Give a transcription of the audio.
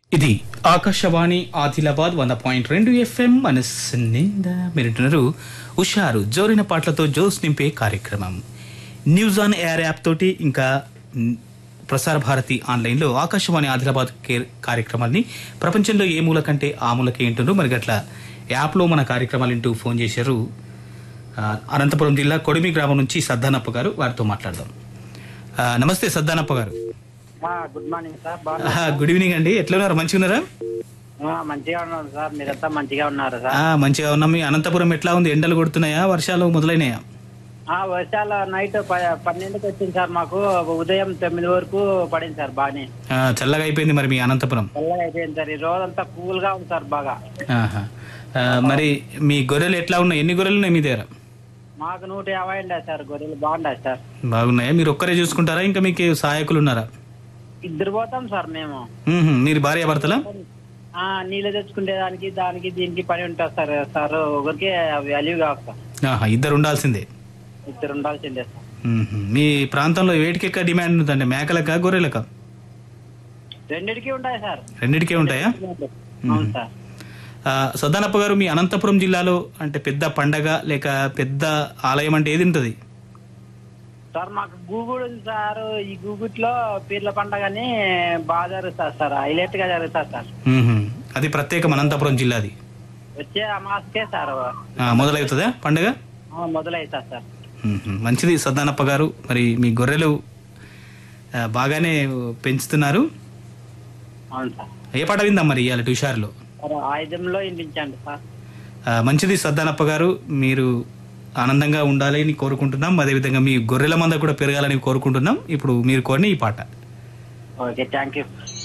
ఇది ఆకాశవాణి ఆదిలాబాద్ వంద పాయింట్ రెండు ఎఫ్ఎం మనస్సు నిండా మీరుంటున్నారు ఉషారు జోరిన పాటలతో జోస్ నింపే కార్యక్రమం న్యూస్ ఆన్ ఎయిర్ యాప్ తోటి ఇంకా న్, ప్రసార భారతి ఆన్లైన్లో ఆకాశవాణి ఆదిలాబాద్ కే- కార్యక్రమాన్ని ప్రపంచంలో ఏ మూల కంటే ఆ మూలకి ఏంటుండ్రు మరి గట్ల యాప్లో మన కార్యక్రమాలు ఇంటూ ఫోన్ చేశారు ఆ, అనంతపురం జిల్లా కొడిమి గ్రామం నుంచి సద్దానప్ప గారు వారితో మాట్లాడదాం ఆ, నమస్తే సద్దానప్ప గారు ఆ, గుడ్ మార్నింగ్ సార్ బాగున్నా ఆహా, గుడ్ ఈవినింగ్ అండి ఎట్లా ఉన్నారు మంచిగా ఉన్నారా ఆ, మంచిగా ఉన్నాను సార్ మీరంతా మంచిగా ఉన్నారు సార్ ఆ, మంచిగా ఉన్నాం మీ అనంతపురం ఎట్లా ఉంది ఎండలు కొడుతున్నాయా వర్షాలు మొదలైనాయా ఆ వర్షాలు నైట్ ప- పన్నెండుకి వచ్చింది సార్ మాకు ఉదయం తొమ్మిది వరకు పడింది సార్ బాగానే ఆ, చల్లగా అయిపోయింది మరి మీ అనంతపురం చల్లగా అయిపోయింది సార్ ఈ రోజంతా కూల్ గా ఉంది సార్ బాగా ఆహా. ఆ, మరి మీ గొర్రెలు ఎట్లా ఉన్నాయి ఎన్ని గొర్రెలు ఉన్నాయి మీ దగ్గర మాకు నూట యాభై ఉండే సార్ గొర్రెలు బాగుండాయి సార్ బాగున్నాయా మీరు ఒక్కరే చూసుకుంటారా ఇంకా మీకు సహాయకులు ఉన్నారా ఇద్దరు పోతాం సార్ మేము మ్మ్హ. మీరు భార్య భర్తలా ఆ నీళ్ళు తెచ్చుకునే దానికి దానికి దీనికి పని ఉంటుంది సార్ సార్ ఒకరికి వాల్యూ కావాలి సార్ ఆహా, ఇద్దరు ఉండాల్సిందే ఇద్దరు ఉండాల్సిందే సార్ మ్మ్హ. మీ ప్రాంతంలో వేటికి ఎక్కువ డిమాండ్ ఉందండి మేకలకా గొర్రెలకా రెండిటికి ఉంటాయి సార్ రెండిటికే ఉంటాయా అవును సార్ ఆ, సదానప్ప గారు మీ అనంతపురం జిల్లాలో అంటే పెద్ద పండగ లేక పెద్ద ఆలయం అంటే ఏది ఉంటుంది సార్ మాకు గూగుల్ ఉంది సార్ ఈ గూగుట్లో పీర్ల పండగని బాగా జరుగుతుంది సార్ హైలైట్ గా జరుగుతుంది సార్ మ్మ్హ. అది ప్రత్యేకం అనంతపురం జిల్లాది వచ్చే అమాస్కే సార్ ఆ, మొదలవుతుందా పండగ ఆ, మొదలవుతుంది సార్ మ్మ్. మంచిది సద్దానప్ప గారు మరి మీ గొర్రెలు ఆ, బాగానే పెంచుతున్నారు అవును సార్ ఏ పాట విందాం మరి ఇవాళ హుషారులో సార్ ఆయుధంలో ఇంటించండి సార్ ఆ, మంచిది సద్దానప్ప గారు మీరు ఆనందంగా ఉండాలని కోరుకుంటున్నాం అదేవిధంగా మీ గొర్రెల మంద కూడా పెరగాలని కోరుకుంటున్నాం ఇప్పుడు మీరు కోరిన ఈ పాట ఓకే థ్యాంక్ యూ